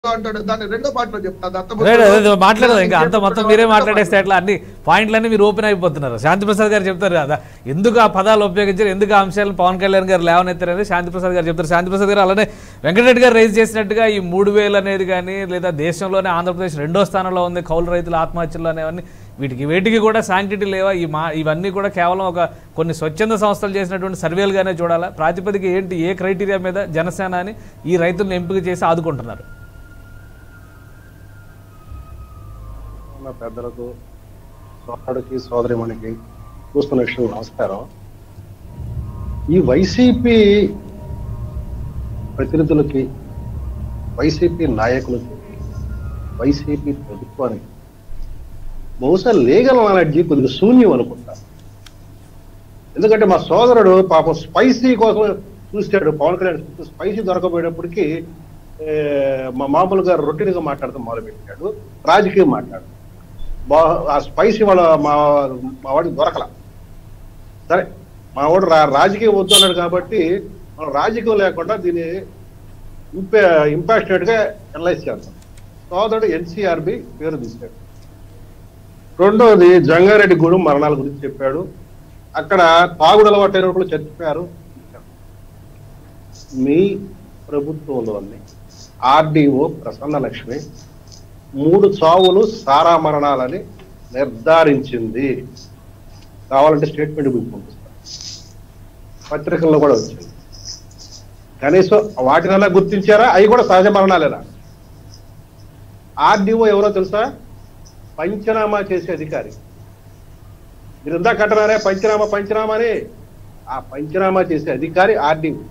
అంటాడు దాన్ని రెండో పాటలో చెప్తా దత్త రైట్, అదే, అదే, మాట్లాడదాం ఇంకా అంత మొత్తం మీరే మాట్లాడేస్తే ఎట్లా అన్ని పాయింట్లన్నీ మీరు ఓపెన్ అయిపోతున్నారు శాంతి ప్రసాద్ గారు చెప్తారు కదా ఎందుకు ఆ పదాలు ఉపయోగించారు ఎందుకు ఆ అంశాలను పవన్ కళ్యాణ్ గారు లేవనెత్తారని శాంతి ప్రసాద్ గారు చెప్తారు శాంతి ప్రసాద్ గారు అలానే వెంకటరెడ్డి గారు రైజ్ చేసినట్టుగా ఈ మూడు వేలు అనేది కానీ లేదా దేశంలోనే ఆంధ్రప్రదేశ్ రెండో స్థానంలో ఉంది కౌలు రైతుల ఆత్మహత్యలు అనేవన్నీ వీటికి వేటికి కూడా శాంక్టిటీ లేవా ఈ మా ఇవన్నీ కూడా కేవలం ఒక కొన్ని స్వచ్ఛంద సంస్థలు చేసినటువంటి సర్వేలుగానే చూడాలా ప్రాతిపదిక ఏంటి ఏ క్రైటీరియా మీద జనసేన అని ఈ రైతులను ఎంపిక చేసి ఆదుకుంటున్నారు ఉన్న పెద్దలకు సోదరుడికి సోదరిమణికి చూస్తున్న విషయం నమస్కారం ఈ వైసీపీ ప్రతినిధులకి వైసీపీ నాయకులకి వైసీపీ ప్రభుత్వానికి బహుశా లీగల్ నాలెడ్జి కొద్దిగా శూన్యం అనుకుంటా ఎందుకంటే మా సోదరుడు పాపం స్పైసీ కోసం చూశాడు పవన్ కళ్యాణ్ స్పైసీ దొరకపోయేటప్పటికి ఏ, మా మామూలుగా రొటీన్గా మాట్లాడతాం మొదలుపెట్టాడు రాజకీయం మాట్లాడు బా- ఆ స్పైసీ వాళ్ళ మా మా వాడికి దొరకల సరే మా వాడు రా రాజకీయం వద్దు అన్నాడు కాబట్టి మనం రాజకీయం లేకుండా దీన్ని ఇంపే ఇంపాషనేట్ గా అనలైజ్ చేద్దాం సోదరుడు ఎన్సీఆర్బి పేరు తీశాడు రెండోది జంగారెడ్డి గూడెం మరణాల గురించి చెప్పాడు అక్కడ తాగుడు అలవాటైన వాళ్ళు చచ్చిపోయారు మీ ప్రభుత్వంలోని ఆర్డీఓ ప్రసన్న లక్ష్మి మూడు చావులు సారా మరణాలని నిర్ధారించింది కావాలంటే స్టేట్మెంట్ గురించి పంపిస్తాను పత్రికల్లో కూడా వచ్చింది కనీసం వాటినన్నా గుర్తించారా అవి కూడా సహజ మరణాలేనా ఆర్డీఓ ఎవరో తెలుసా పంచనామా చేసే అధికారి మీరు ఇందాక అంటున్నారే పంచనామా పంచనామా అని ఆ పంచనామా చేసే అధికారి ఆర్డీఓ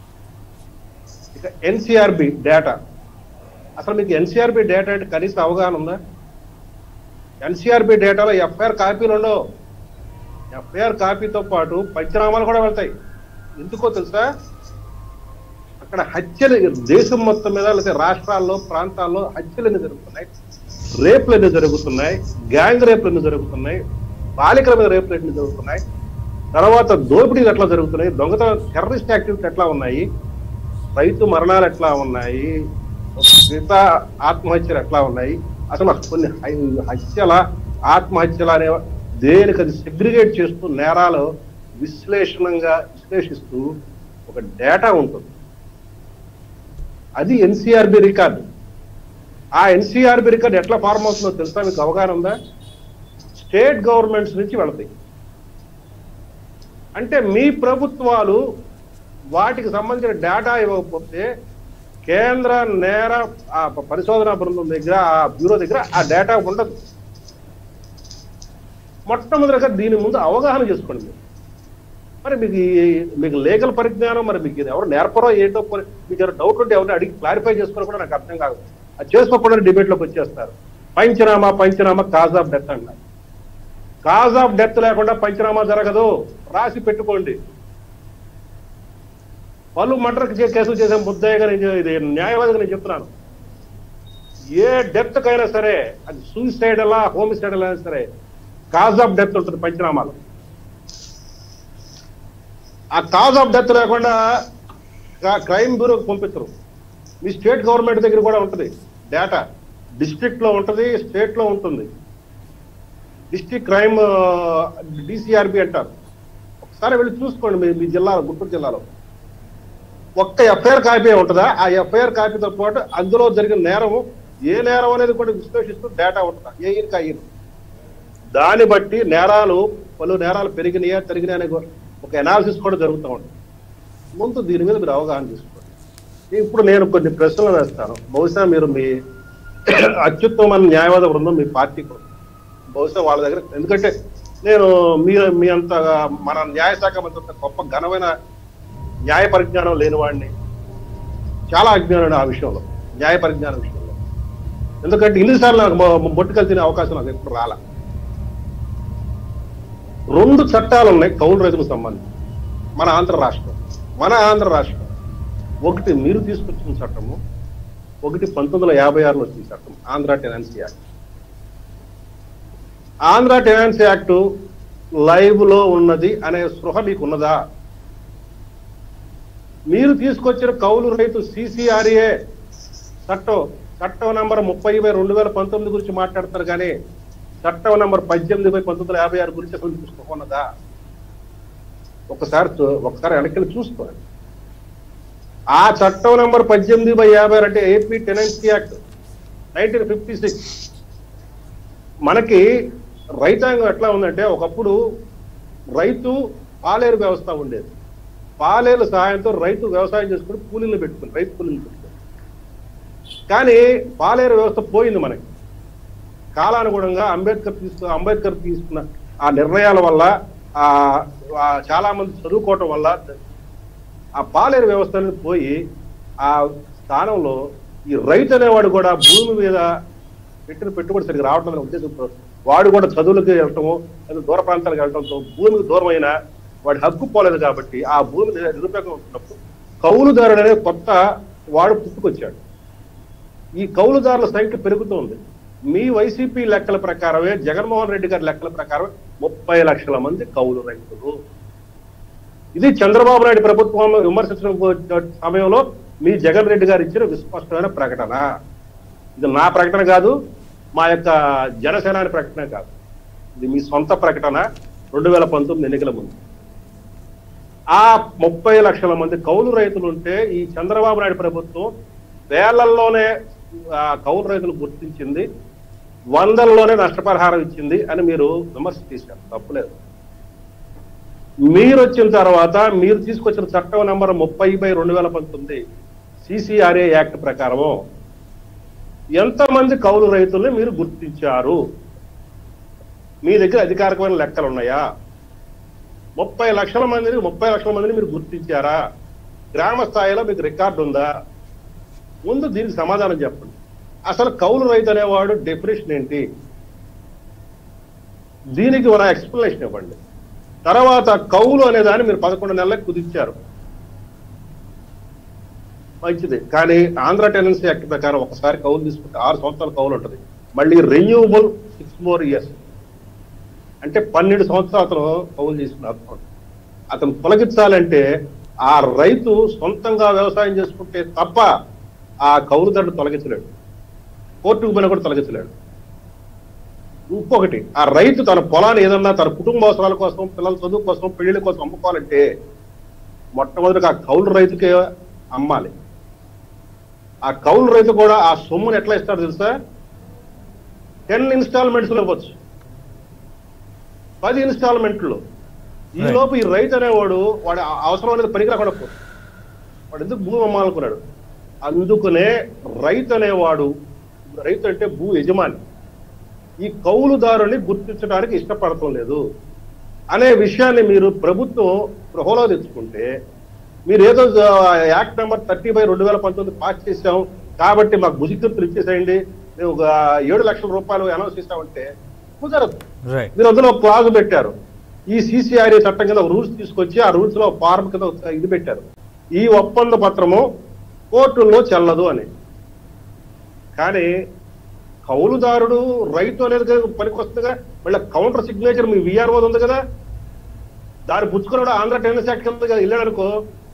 ఇక ఎన్సీఆర్బి డేటా అసలు మీకు ఎన్సీఆర్బి డేటా అంటే కనీస అవగాహన ఉందా ఎన్సీఆర్బి డేటాలో ఎఫ్ఐఆర్ కాపీలు ఉండవు ఎఫ్ఐఆర్ కాపీతో పాటు పంచనామాలు కూడా వెళ్తాయి ఎందుకో తెలుసా అక్కడ హత్యలు దేశం మొత్తం మీద లేకపోతే రాష్ట్రాల్లో ప్రాంతాల్లో హత్యలు ఎన్ని జరుగుతున్నాయి రేపులు ఎన్ని జరుగుతున్నాయి గ్యాంగ్ రేపులు ఎన్ని జరుగుతున్నాయి బాలికల మీద రేపులు ఎన్ని జరుగుతున్నాయి తర్వాత దోపిడీలు ఎట్లా జరుగుతున్నాయి దొంగతనం టెర్రరిస్ట్ యాక్టివిటీ ఎట్లా ఉన్నాయి రైతు మరణాలు ఎట్లా ఉన్నాయి మిగతా ఆత్మహత్యలు ఎట్లా ఉన్నాయి అసలు కొన్ని హై- హత్యల ఆత్మహత్యల అనే దేనికి అది సెగ్రిగేట్ చేస్తూ నేరాలు విశ్లేషణంగా విశ్లేషిస్తూ ఒక డేటా ఉంటుంది అది ఎన్సీఆర్బి రికార్డు ఆ ఎన్సీఆర్బి రికార్డు ఎట్లా ఫార్మ్ అవుతుందో తెలుసా మీకు అవగాహన ఉందా స్టేట్ గవర్నమెంట్స్ నుంచి వెళతాయి అంటే మీ ప్రభుత్వాలు వాటికి సంబంధించిన డేటా ఇవ్వకపోతే కేంద్ర నేర ఆ పరిశోధనా బృందం దగ్గర ఆ బ్యూరో దగ్గర ఆ డేటా ఉండదు మొట్టమొదటిగా దీని ముందు అవగాహన చేసుకోండి మీరు మరి మీకు ఈ- మీకు లీగల్ పరిజ్ఞానం మరి మీకు ఇది ఎవరు నేర్పరో ఏంటో పోనీ మీకు ఎవరు డౌట్ ఉంటే ఎవరిని అడిగి క్లారిఫై చేసుకోవడం కూడా నాకు అర్థం కాదు అది చేసుకోకుండా డిబేట్ లోకి వచ్చేస్తారు panchanama panchanama cause of death అంటారు కాజ్ ఆఫ్ డెత్ లేకుండా పంచనామా జరగదు రాసి పెట్టుకోండి పలు మర్డర్ కేసులు చేసే ముద్దయ్యగా నేను ఇది న్యాయవాదిగా నేను చెప్తున్నాను ఏ డెత్ కైనా సరే అది సూసైడ్ అలా హోమిసైడ్ అయినా సరే కాజ్ ఆఫ్ డెత్ ఉంటుంది పంచనామాలు ఆ కాజ్ ఆఫ్ డెత్ లేకుండా క్రైమ్ బ్యూరోకి పంపించరు మీ స్టేట్ గవర్నమెంట్ దగ్గర కూడా ఉంటుంది డేటా డిస్ట్రిక్ట్ లో ఉంటుంది స్టేట్ లో ఉంటుంది డిస్ట్రిక్ట్ క్రైమ్ డిసిఆర్బి అంటారు ఒకసారి వెళ్ళి చూసుకోండి మీ మీ జిల్లాలో గుంటూరు జిల్లాలో ఒక్క ఎఫ్ఐఆర్ కాపీ ఉంటుందా ఆ ఎఫ్ఐఆర్ కాపీతో పాటు అందులో జరిగిన నేరము ఏ నేరం అనేది కూడా విశ్లేషిస్తూ డేటా ఉంటుందా ఏ ఇరుకు ఆ ఇరుకు దాన్ని బట్టి నేరాలు పలు నేరాలు పెరిగినాయా తరిగినాయా అనే ఒక అనాలిసిస్ కూడా జరుగుతూ ఉంటుంది ముందు దీని మీద మీరు అవగాహన చేసుకోండి ఇప్పుడు నేను కొన్ని ప్రశ్నలు వేస్తాను బహుశా మీరు మీ అత్యుత్తమైన న్యాయవాద బృందం మీ పార్టీకి ఉంది. బహుశా వాళ్ళ దగ్గర ఎందుకంటే నేను మీరు మీ అంత మన న్యాయశాఖ మంత్రి అంత గొప్ప ఘనమైన న్యాయ పరిజ్ఞానం లేని వాడిని చాలా అజ్ఞానం ఆ విషయంలో న్యాయ పరిజ్ఞానం విషయంలో ఎందుకంటే ఇన్నిసార్లు నాకు మొ- మొట్టుకలు తినే అవకాశం నాకు ఎప్పుడు రాలా రెండు చట్టాలు ఉన్నాయి కౌలు రైతులకు సంబంధించి మన ఆంధ్ర రాష్ట్రం మన ఆంధ్ర రాష్ట్రం ఒకటి మీరు తీసుకొచ్చిన చట్టము ఒకటి పంతొమ్మిది వందల యాభై ఆరులో వచ్చిన చట్టం Andhra tenancy act Andhra tenancy act live లో ఉన్నది అనే స్పృహ మీకు ఉన్నదా మీరు తీసుకొచ్చిన కౌలు రైతు సిసిఆర్ఏ చట్టం చట్టం నంబర్ ముప్పై బై రెండు వేల పంతొమ్మిది గురించి మాట్లాడతారు కానీ చట్టం నంబర్ పద్దెనిమిది బై పంతొమ్మిది వందల యాభై ఆరు గురించి అసలు మీకు స్పృహ ఉన్నదా ఒకసారి చూ- ఒకసారి వెనక్కి చూసుకోండి ఆ చట్టం నంబర్ పద్దెనిమిది బై యాభై ఆరు అంటే AP tenancy act nineteen fifty six మనకి రైతాంగం ఎట్లా ఉందంటే ఒకప్పుడు రైతు పాలేరు వ్యవస్థ ఉండేది పాలేరు సహాయంతో రైతు వ్యవసాయం చేసుకుని కూలీలు పెట్టుకుని రైతు కూలీలు పెట్టుకుని కానీ పాలేరు వ్యవస్థ పోయింది మనకి కాలానుగుణంగా అంబేద్కర్ తీసుకు అంబేద్కర్ తీసుకున్న ఆ నిర్ణయాల వల్ల ఆ ఆ చాలా మంది చదువుకోవటం వల్ల ఆ పాలేరు వ్యవస్థ అనేది పోయి ఆ స్థానంలో ఈ రైతు అనేవాడు కూడా భూమి మీద పెట్టిన పెట్టుబడి సరిగ్గా రావడం అనే ఉద్దేశంతో వాడు కూడా చదువులకు వెళ్ళటము లేదా దూర ప్రాంతాలకు వెళ్ళటంతో భూమికి దూరమైన వాడి హక్కు పోలేదు కాబట్టి ఆ భూమి నిరుపయోగం ఉంటున్నప్పుడు కౌలుదారుడు అనే కొత్త వాడు పుట్టుకొచ్చాడు ఈ కౌలుదారుల సంఖ్య పెరుగుతోంది మీ వైసీపీ లెక్కల ప్రకారమే జగన్మోహన్ రెడ్డి గారి లెక్కల ప్రకారం ముప్పై లక్షల మంది కౌలు రైతులు ఇది చంద్రబాబు నాయుడు ప్రభుత్వం విమర్శించిన సమయంలో మీ జగన్ రెడ్డి గారు ఇచ్చిన విస్పష్టమైన ప్రకటన ఇది నా ప్రకటన కాదు మా యొక్క జనసేనాని ప్రకటన కాదు ఇది మీ సొంత ప్రకటన రెండు వేల పంతొమ్మిది ఎన్నికల ముందు ఆ ముప్పై లక్షల మంది కౌలు రైతులు ఉంటే ఈ చంద్రబాబు నాయుడు ప్రభుత్వం వేలల్లోనే ఆ కౌలు రైతులు గుర్తించింది వందల్లోనే నష్టపరిహారం ఇచ్చింది అని మీరు విమర్శ చేశారు తప్పులేదు మీరు వచ్చిన తర్వాత మీరు తీసుకొచ్చిన చట్టం నెంబర్ ముప్పై బై రెండు వేల పంతొమ్మిది సిసిఆర్ఏ యాక్ట్ ప్రకారము ఎంతమంది కౌలు రైతుల్ని మీరు గుర్తించారు మీ దగ్గర అధికారికమైన లెక్కలు ఉన్నాయా ముప్పై లక్షల మందిని ముప్పై లక్షల మందిని మీరు గుర్తించారా గ్రామ స్థాయిలో మీకు రికార్డు ఉందా ముందు దీనికి సమాధానం చెప్పండి అసలు కౌలు రైతు అనేవాడు డెఫినేషన్ ఏంటి దీనికి మన ఎక్స్ప్లెనేషన్ ఇవ్వండి తర్వాత కౌలు అనే దాన్ని మీరు పదకొండు నెలలకు కుదించారు మంచిది కానీ ఆంధ్ర టెనెన్సీ యాక్ట్ ప్రకారం ఒకసారి కౌలు తీసుకుంటే ఆరు సంవత్సరాల కౌలు ఉంటుంది మళ్ళీ రెన్యూబుల్ సిక్స్ మోర్ ఇయర్స్ అంటే పన్నెండు సంవత్సరాలు అతను కౌలు తీసుకున్నారు అతను తొలగించాలంటే ఆ రైతు సొంతంగా వ్యవసాయం చేసుకుంటే తప్ప ఆ కౌలుదారుడు తొలగించలేడు కోర్టుకు పోయినా కూడా తొలగించలేడు ఇంకొకటి ఆ రైతు తన పొలాన్ని ఏదన్నా తన కుటుంబ అవసరాల కోసం పిల్లల చదువు కోసం పెళ్లిళ్ళ కోసం అమ్ముకోవాలంటే మొట్టమొదటిగా ఆ కౌలు రైతుకే అమ్మాలి ఆ కౌలు రైతు కూడా ఆ సొమ్ముని ఎట్లా ఇస్తాడు తెలుసా టెన్ ఇన్స్టాల్మెంట్స్ లో ఇవ్వచ్చు పది ఇన్స్టాల్మెంట్లు ఈ Right. లోపు ఈ రైతు అనేవాడు వాడు ఆ అవసరం అనేది పనికి రాకుండా పోతుంది. వాడు ఎందుకు భూమి అమ్మాలనుకున్నాడు అందుకనే రైతు అనేవాడు రైతు అంటే భూ యజమాని ఈ కౌలుదారుని గుర్తించడానికి ఇష్టపడటం లేదు అనే విషయాన్ని మీరు ప్రభుత్వం స్పృహలో తెచ్చుకుంటే మీరు ఏదో ఆ, యాక్ట్ నెంబర్ థర్టీ బై రెండు వేల పంతొమ్మిది పాస్ చేశాం కాబట్టి మాకు భుజికృతులు ఇచ్చేసేయండి మేము ఒక ఏడు లక్షల రూపాయలు అనౌన్స్ చేస్తామంటే కుదరదు రైట్ మీరు అందులో ఒక క్లాజ్ పెట్టారు ఈ సిసిఆర్ఏ చట్టం కింద రూల్స్ తీసుకొచ్చి ఆ రూల్స్ లో ఫార్మ్ కింద ఒక ఇది పెట్టారు ఈ ఒప్పంద పత్రము కోర్టుల్లో చెల్లదు అని కానీ కౌలుదారుడు రైతు అనేది పనికి వస్తుందిగా మళ్ళీ కౌంటర్ సిగ్నేచర్ మీ విఆర్ఓ ఉంది కదా దాన్ని పుచ్చుకున్నాడు ఆంధ్ర టెన్నిస్ యాక్ట్ కింద వెళ్ళాడు అనుకో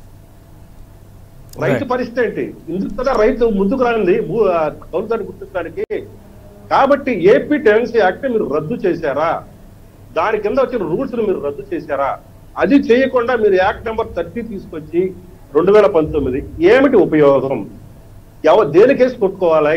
రైతు Right. పరిస్థితి ఏంటి ఇందుకు కదా రైతు ముందుకు రానిది భూ- ఆ కౌలుదారుని గుర్తించడానికి కాబట్టి ఏపీ టెన్సీ యాక్ట్ మీరు రద్దు చేశారా దాని కింద వచ్చిన రూల్స్ మీరు రద్దు చేశారా అది చేయకుండా మీరు యాక్ట్ నెంబర్ థర్టీ తీసుకొచ్చి రెండు వేల పంతొమ్మిది ఏమిటి ఉపయోగం ఎవ దేనికేసి కొట్టుకోవాలి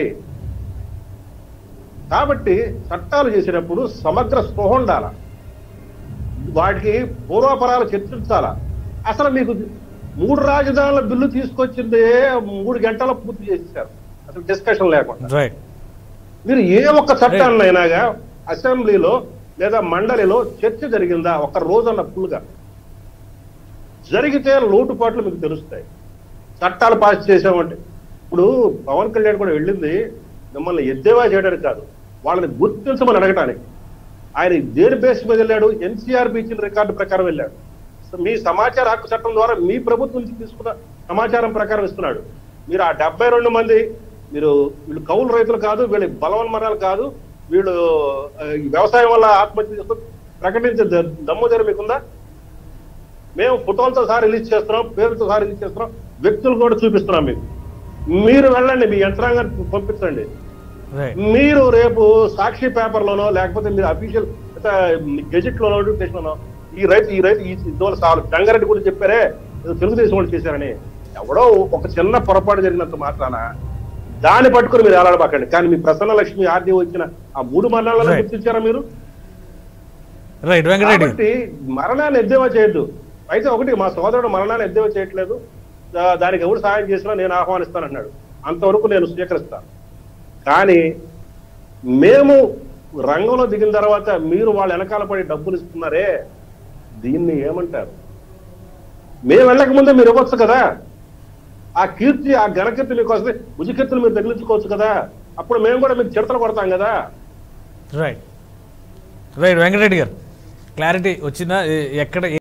కాబట్టి చట్టాలు చేసేటప్పుడు సమగ్ర స్పృహ ఉండాల వాటికి పూర్వాపరాలు చర్చించాలా అసలు మీకు మూడు రాజధానుల బిల్లు తీసుకొచ్చిందే మూడు గంటల పూర్తి చేసేసారు అసలు డిస్కషన్ లేకుండా రైట్ మీరు ఏ ఒక్క చట్టాన్నైనాగా అసెంబ్లీలో లేదా మండలిలో చర్చ జరిగిందా ఒక రోజన్న ఫుల్గా జరిగితే లోటుపాట్లు మీకు తెలుస్తాయి చట్టాలు పాస్ చేసామంటే ఇప్పుడు పవన్ కళ్యాణ్ కూడా వెళ్ళింది మిమ్మల్ని ఎద్దేవా చేయడానికి కాదు వాళ్ళని గుర్తించమని అడగటానికి ఆయన దేని బేస్ మీద వెళ్ళాడు ఎన్సీఆర్బి ఇచ్చిన రికార్డు ప్రకారం వెళ్ళాడు సో మీ సమాచార హక్కు చట్టం ద్వారా మీ ప్రభుత్వం నుంచి తీసుకున్న సమాచారం ప్రకారం ఇస్తున్నాడు మీరు ఆ డెబ్బై రెండు మంది మీరు వీళ్ళు కౌలు రైతులు కాదు వీళ్ళు బలవన్మరాలు కాదు వీళ్ళు ఆ, ఈ వ్యవసాయం వల్ల ఆత్మహత్య చేస్తూ ప్రకటించే ద- దమ్ము దగ్గర మీకుందా మేము ఫోటోలతో సహా రిలీజ్ చేస్తున్నాం పేరుతో సహా రిలీజ్ చేస్తున్నాం వ్యక్తులు కూడా చూపిస్తున్నాం మీకు మీరు వెళ్ళండి మీ యంత్రాంగాన్ని పంపించండి రైట్ మీరు రేపు సాక్షి పేపర్ లోనో లేకపోతే మీరు అఫీషియల్ గెజెట్ లోనో నోటిఫికేషన్ లోనో ఈ రైతు ఈ రైతు ఈ ఇద్దరు సాలు జంగారెడ్డి గురించి చెప్పారే ఏదో తెలుగుదేశం వాళ్ళు చేశారని ఎవడో ఒక చిన్న పొరపాటు జరిగినంత మాత్రాన దాన్ని పట్టుకుని మీరు ఏలాడబాకండి కానీ మీ ప్రసన్న లక్ష్మి ఆర్డీఓ ఇచ్చిన ఆ మూడు మరణాలను Right. గుర్తించారా మీరు రైట్ వెంకటరెడ్డి కాబట్టి మరణాన్ని ఎద్దేవా చేయొద్దు అయితే ఒకటి మా సోదరుడు మరణాన్ని ఎద్దేవా చేయట్లేదు దా- దానికి ఎవరు సహాయం చేసినా నేను ఆహ్వానిస్తానన్నాడు అంతవరకు నేను స్వీకరిస్తాను కానీ మేము రంగంలో దిగిన తర్వాత మీరు వాళ్ళ వెనకాల పడి డబ్బులు ఇస్తున్నారే దీన్ని ఏమంటారు మేము వెళ్ళక ముందే మీరు ఇవ్వచ్చు కదా ఆ కీర్తి ఆ ఘనకీర్తి మీకు వస్తే భుజకీర్తిని మీరు తగిలించుకోవచ్చు కదా అప్పుడు మేము కూడా మీకు చిడతలు కొడతాం కదా రైట్ రైట్ వెంకటరెడ్డి గారు క్లారిటీ వచ్చిందా ఎ- ఎక్కడ